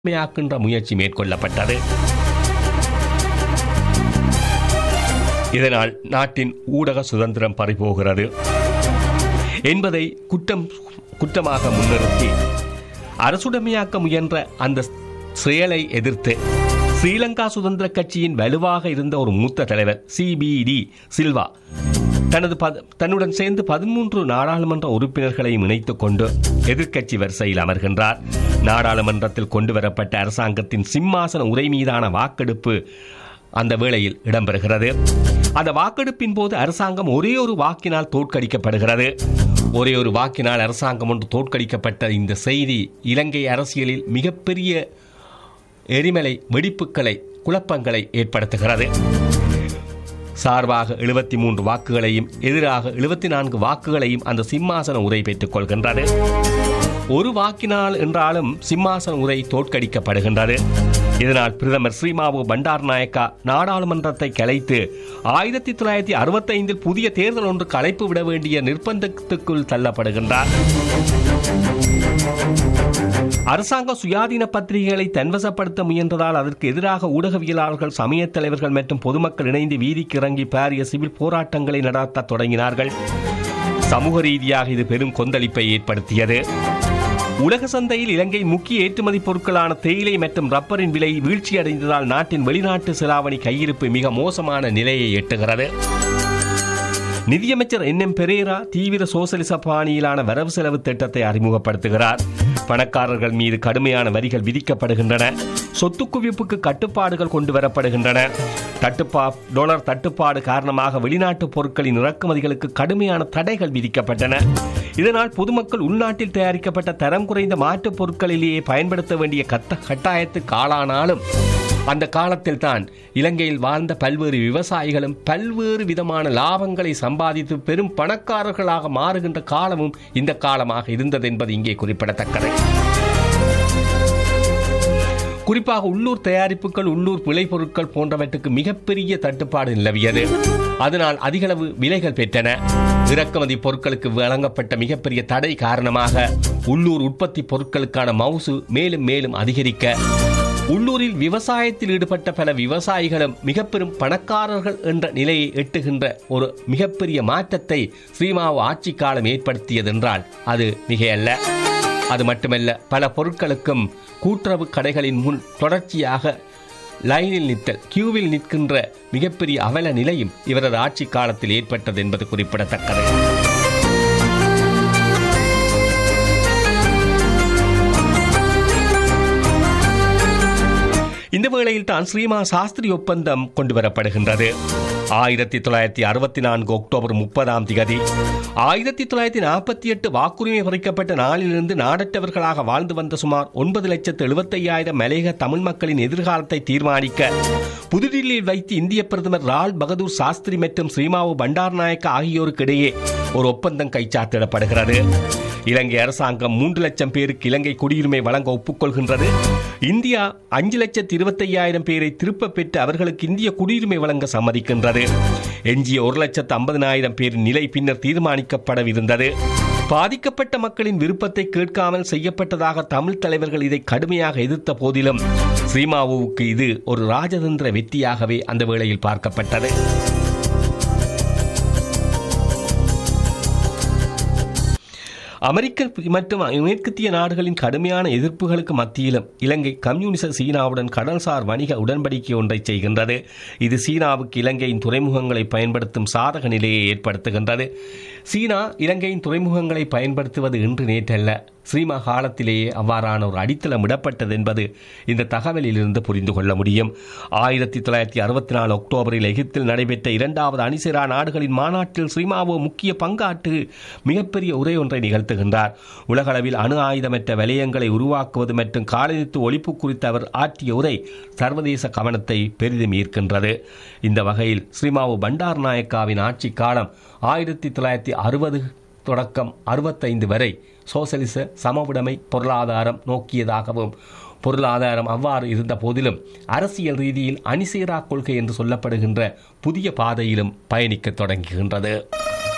உண்மையாக்கின்ற முயற்சி மேற்கொள்ளப்பட்டது இதனால் நாட்டின் ஊடக சுதந்திரம் பறிபோகிறது என்பதை குற்றம் குற்றமாக முன்னிறுத்தி அரசுடைமையாக்க முயன்ற அந்த செயலை எதிர்த்து ஸ்ரீலங்கா சுதந்திர கட்சியின் வலுவாக இருந்த ஒரு மூத்த தலைவர் சிபிடி சில்வா தனது பத- தன்னுடன் சேர்ந்து பதிமூன்று நாடாளுமன்ற உறுப்பினர்களையும் இணைத்துக் கொண்டு எதிர்க்கட்சி வரிசையில் அமர்கின்றார் நாடாளுமன்றத்தில் கொண்டுவரப்பட்ட அரசாங்கத்தின் சிம்மாசன உரை மீதான வாக்கெடுப்பு அந்த வேளையில் இடம்பெறுகிறது அந்த வாக்கெடுப்பின் போது அரசாங்கம் ஒரே ஒரு வாக்கினால் தோற்கடிக்கப்படுகிறது ஒரே ஒரு வாக்கினால் அரசாங்கம் ஒன்று தோற்கடிக்கப்பட்ட இந்த செய்தி இலங்கை அரசியலில் மிகப்பெரிய எரிமலை வெடிப்புகளை குழப்பங்களை ஏற்படுத்துகிறது சார்பாக எழுபத்தி மூன்று வாக்குகளையும் எதிராக எழுபத்தி நான்கு வாக்குகளையும் அந்த சிம்மாசன உரை பெற்றுக் கொள்கின்றது ஒரு வாக்கினால் என்றாலும் சிம்மாசன உரை தோற்கடிக்கப்படுகின்றது இதனால் பிரதமர் ஸ்ரீமாவு பண்டார் நாயக்கா நாடாளுமன்றத்தை கலைத்து ஆயிரத்தி தொள்ளாயிரத்தி அறுபத்தைந்தில் புதிய தேர்தல் ஒன்று கலைப்பு விட வேண்டிய நிர்பந்தத்துக்குள் தள்ளப்படுகின்றார் அரசாங்க சுயாதீன பத்திரிகைகளை தன்வசப்படுத்த முயன்றதால் அதற்கு எதிராக ஊடகவியலாளர்கள் சமயத் தலைவர்கள் மற்றும் பொதுமக்கள் இணைந்து வீதிக்கு இறங்கி பாரிய சிவில் போராட்டங்களை நடத்த தொடங்கினார்கள் சமூக ரீதியாக இது பெரும் கொந்தளிப்பை ஏற்படுத்தியது உலக சந்தையில் இலங்கை முக்கிய ஏற்றுமதி பொருட்களான தேயிலை மற்றும் ரப்பரின் விலை வீழ்ச்சியடைந்ததால் நாட்டின் வெளிநாட்டு செலாவணி கையிருப்பு மிக மோசமான நிலையை எட்டுகிறது நிதியமைச்சர் என் எம் பெரேரா தீவிர சோசலிச பாணியிலான வரவு செலவு திட்டத்தை அறிமுகப்படுத்துகிறார் பணக்காரர்கள் மீது கடுமையான வரிகள் விதிக்கப்படுகின்றன சொத்து குவிப்புக்கு கட்டுப்பாடுகள் கொண்டு வரப்படுகின்றன தட்டுப்பா டாலர் தட்டுப்பாடு காரணமாக வெளிநாட்டு பொருட்களின் இறக்குமதிகளுக்கு கடுமையான தடைகள் விதிக்கப்பட்டன இதனால் பொதுமக்கள் உள்நாட்டில் தயாரிக்கப்பட்ட தரம் குறைந்த மாற்றுப் பொருட்களிலேயே பயன்படுத்த வேண்டிய கத்த கட்டாயத்துக்கு ஆளானாலும் அந்த காலத்தில் தான் இலங்கையில் வாழ்ந்த பல்வேறு விவசாயிகளும் பல்வேறு விதமான லாபங்களை சம்பாதித்து பெரும் பணக்காரர்களாக மாறுகின்ற காலமும் இந்த காலமாக இருந்தது என்பது இங்கே குறிப்பிடத்தக்கது குறிப்பாக உள்ளூர் தயாரிப்புகள் உள்ளூர் விளைபொருட்கள் போன்றவற்றுக்கு மிகப்பெரிய தட்டுப்பாடு நிலவியது அதனால் அதிகளவு விலைகள் பெற்றன இறக்குமதி பொருட்களுக்கு வழங்கப்பட்ட மிகப்பெரிய தடை காரணமாக உள்ளூர் உற்பத்தி பொருட்களுக்கான மவுசு மேலும் மேலும் அதிகரிக்க உள்ளூரில் விவசாயத்தில் ஈடுபட்ட பல விவசாயிகளும் மிக பெரும் பணக்காரர்கள் என்ற நிலையை எட்டுகின்ற ஒரு மிகப்பெரிய மாற்றத்தை ஸ்ரீமாவு ஆட்சி காலம் ஏற்படுத்தியதென்றால் அது மிகையல்ல அது மட்டுமல்ல பல பொருட்களுக்கும் கூட்டுறவு கடைகளின் முன் தொடர்ச்சியாக லைனில் நிற்றல் கியூவில் நிற்கின்ற மிகப்பெரிய அவல நிலையும் இவரது ஆட்சி காலத்தில் ஏற்பட்டது என்பது குறிப்பிடத்தக்கது இந்த வேளையில் தான் ஸ்ரீமா சாஸ்திரி ஒப்பந்தம் கொண்டு வரப்படுகின்றது ஆயிரத்தி தொள்ளாயிரத்தி அறுபத்தி நான்கு அக்டோபர் முப்பதாம் திகதி ஆயிரத்தி தொள்ளாயிரத்தி நாற்பத்தி எட்டு வாக்குரிமை பறிக்கப்பட்ட நாளிலிருந்து நாடற்றவர்களாக வாழ்ந்து வந்த சுமார் ஒன்பது லட்சத்து எழுபத்தையாயிரம் மலையக தமிழ் மக்களின் எதிர்காலத்தை தீர்மானிக்க புதுடில்லியில் வைத்து இந்திய பிரதமர் லால் பகதூர் சாஸ்திரி மற்றும் ஸ்ரீமாவு பண்டார் நாயக்க ஆகியோருக்கு இடையே ஒரு ஒப்பந்தம் கைச்சாத்திடப்படுகிறது இலங்கை அரசாங்கம் மூன்று லட்சம் பேருக்கு இலங்கை குடியுரிமை வழங்க ஒப்புக்கொள்கின்றது இந்தியா அஞ்சு லட்சத்து இருபத்தையாயிரம் பேரை திருப்பப் பெற்று அவர்களுக்கு இந்திய குடியுரிமை வழங்க சம்மதிக்கின்றது எஞ்சிய ஒரு லட்சத்து ஐம்பதனாயிரம் பேரின் நிலை பின்னர் தீர்மானிக்கப்படவிருந்தது பாதிக்கப்பட்ட மக்களின் விருப்பத்தை கேட்காமல் செய்யப்பட்டதாக தமிழ் தலைவர்கள் இதை கடுமையாக எதிர்த்த போதிலும் ஸ்ரீமாவுவுக்கு இது ஒரு ராஜதந்திர வெற்றியாகவே அந்த வேளையில் பார்க்கப்பட்டது அமெரிக்க மற்றும் மேற்கத்திய நாடுகளின் கடுமையான எதிர்ப்புகளுக்கு மத்தியிலும் இலங்கை கம்யூனிச சீனாவுடன் கடல்சார் வணிக உடன்படிக்கை ஒன்றை செய்கின்றது இது சீனாவுக்கு இலங்கையின் துறைமுகங்களை பயன்படுத்தும் சாதக நிலையை ஏற்படுத்துகின்றது சீனா இலங்கையின் துறைமுகங்களை பயன்படுத்துவது இன்று நேற்றல்ல ஸ்ரீமா காலத்திலேயே அவ்வாறான ஒரு அடித்தளம் இடப்பட்டது என்பது இந்த தகவலிலிருந்து புரிந்து கொள்ள முடியும் ஆயிரத்தி தொள்ளாயிரத்தி அறுபத்தி நாலு அக்டோபரில் எகிப்தில் நடைபெற்ற இரண்டாவது அணிசேரா நாடுகளின் மாநாட்டில் ஸ்ரீமாவோ முக்கிய பங்காற்று மிகப்பெரிய உரை ஒன்றை நிகழ்த்துகின்றார் உலகளவில் அணு ஆயுதமற்ற வலயங்களை உருவாக்குவது மற்றும் காலனித்து ஒழிப்பு குறித்து அவர் ஆற்றிய உரை சர்வதேச கவனத்தை பெரிதும் ஈர்க்கின்றது இந்த வகையில் ஸ்ரீமாவு பண்டார் நாயக்காவின் ஆட்சி காலம் ஆயிரத்தி தொள்ளாயிரத்தி அறுபது தொடக்கம் அறுபத்தைந்து வரை சோசலிச சமவுடைமை பொருளாதாரம் நோக்கியதாகவும் பொருளாதாரம் அவ்வாறு இருந்த போதிலும் அரசியல் ரீதியில் அணிசேரா கொள்கை என்று சொல்லப்படுகின்ற புதிய பாதையிலும் பயணிக்கத் தொடங்குகின்றது